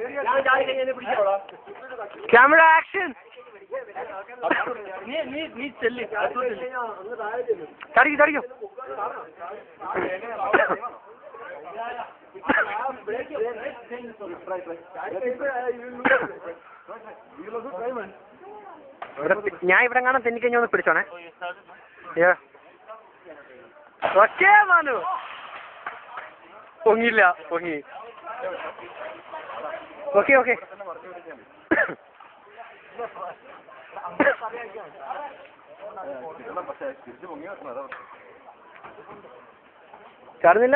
ഞാൻ ചാടി കഴിഞ്ഞാൽ എന്നെ പിടിക്കാവോടാ ക്യാമറ ആക്ഷൻ നീ നീ നീ ചെല്ലി അടുത്തോട്ട് ചെല്ല്. തടിക്കും തടിക്കും ഇവിടെ പി- ഞാൻ ഇവിടെ കാണാൻ തെന്നിക്കഴിഞ്ഞാൽ ഒന്ന് പിടിച്ചോണേ ഓക്കേ മാനു പൊങ്ങിയില്ല പൊങ്ങി ഓക്കെ ഓക്കെ ചാടുന്നില്ല